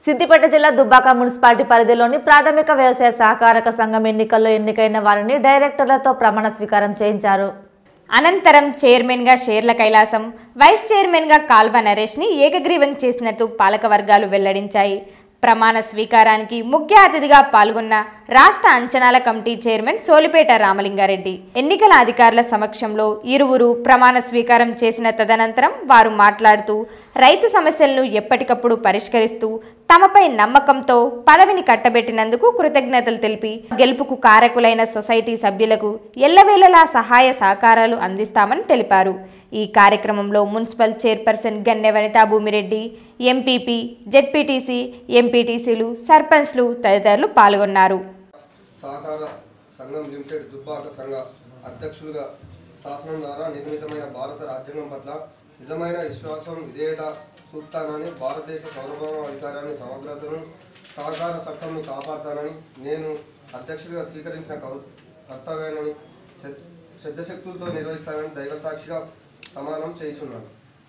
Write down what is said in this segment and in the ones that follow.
సిద్దిపేట జిల్లా దుబ్బాక మున్సిపాలిటీ పరిధిలోని ప్రాథమిక వ్యవసాయ సహకారక సంఘం ఎన్నికల్లో ఎన్నికైన వారిని డైరెక్టర్లతో ప్రమాణ స్వీకారం చేయించారు అనంతరం చైర్మన్గా షేర్ల కైలాసం వైస్ చైర్మన్గా కాల్వ నరేష్ని ఏకగ్రీవం చేసినట్లు పాలకవర్గాలు వెల్లడించాయి ప్రమాణ స్వీకారానికి ముఖ్య అతిథిగా పాల్గొన్న రాష్ట్ర అంచనాల కమిటీ చైర్మన్ సోలిపేట రామలింగారెడ్డి ఎన్నికల అధికారుల సమక్షంలో ఇరువురు ప్రమాణ స్వీకారం చేసిన తదనంతరం వారు మాట్లాడుతూ రైతు సమస్యలను ఎప్పటికప్పుడు పరిష్కరిస్తూ తమపై నమ్మకంతో పదవిని కట్టబెట్టినందుకు కృతజ్ఞతలు తెలిపి గెలుపుకు కారకులైన సొసైటీ సభ్యులకు ఎల్లవేళలా సహాయ సహకారాలు అందిస్తామని తెలిపారు ఈ కార్యక్రమంలో municipal chairperson Ganne Vanitha Bhumireddy MPP ZPTC ఎంపీటీసీలు సర్పంచ్లు తదితరులు పాల్గొన్నారు సహకార సంఘం లిమిటెడ్ దుబ్బాక సంఘ అధ్యక్షులుగా శాసనం ద్వారా నిర్మితమైన భారత రాజ్యాంగం పట్ల నిజమైన విశ్వాసం విధేయత చూపుతానని భారతదేశ సార్వభౌమ అధికారాన్ని సమగ్రతను సహకార చట్టంను కాపాడుతానని నేను అధ్యక్షుడిగా స్వీకరించిన కౌ- కర్తవ్యాన్ని శ్ర- శ్రద్ధశక్తులతో నిర్వహిస్తానని దైవ సాక్షిగా ప్రమాణం చేస్తున్నాను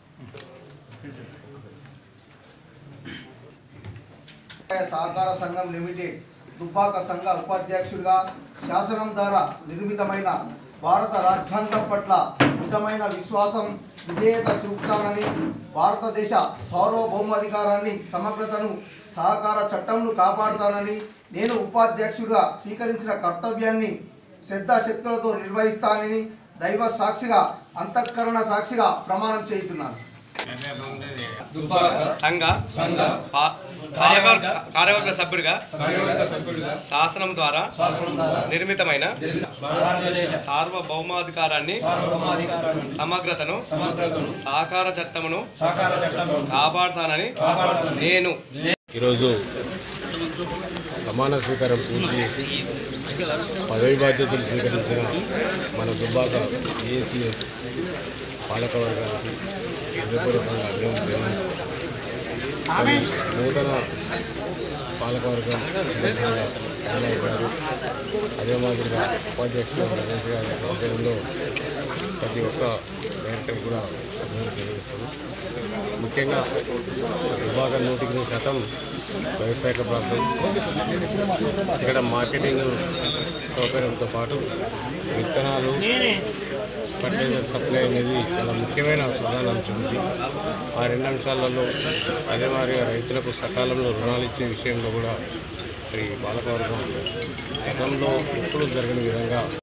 వ్యవసాయ సహకార సంఘం లిమిటెడ్ దుబ్బాక సంఘ ఉపాధ్యక్షుడిగా శాసనం ద్వారా నిర్మితమైన భారత రాజ్యాంగం పట్ల నిజమైన విశ్వాసం విధేయత చూపుతానని భారతదేశ సార్వభౌమాధికారాన్ని సమగ్రతను సహకార చట్టంను కాపాడుతానని నేను ఉపాధ్యక్షుడిగా స్వీకరించిన కర్తవ్యాన్ని శ్రద్ధాశక్తులతో నిర్వహిస్తానని దైవ సాక్షిగా అంతఃకరణ సాక్షిగా ప్రమాణం చేయుచున్నాను సంఘ పా- కార్యవర్గ కార్యవర్గ సభ్యుడిగా శాసనం ద్వారా నిర్మితమైన సార్వభౌమాధికారాన్ని సమగ్రతను సహకార చట్టమును కాపాడుతానని నేను ఈరోజు ప్రమాణ స్వీకారం పూర్తి చేసి పదవి బాధ్యతలు స్వీకరించిన మన దుబ్బాక ఏసీఎస్ పాలకవర్గానికి హృదయపూర్వకంగా అభినందనలు తెలియజేస్తున్నాను. మరి నూతన పాలకవర్గం అధ్యక్షులుగా కైలాస్ గారు అదే మాదిరిగా ఉపాధ్యక్షులు రమేష్ గారి ఆధ్వర్యంలో ప్రతి ఒక్క డైరెక్టర్ కూడా అభినందనలు తెలియజేస్తున్నాను ముఖ్యంగా విభాగం నూటికి నూరు శాతం వ్యవసాయ ప్రాంతం ఇక్కడ మార్కెటింగ్ సౌకర్యంతో పాటు విత్తనాలు ఫర్టిలైజర్ సప్లై అనేది చాలా ముఖ్యమైన ప్రధాన అంశం ఇది ఆ రెండు అంశాలలో అదే మాదిరిగా రైతులకు సకాలంలో రుణాలు ఇచ్చే విషయంలో కూడా మరి పాలకవర్గం గతంలో ఎప్పుడు జరగని విధంగా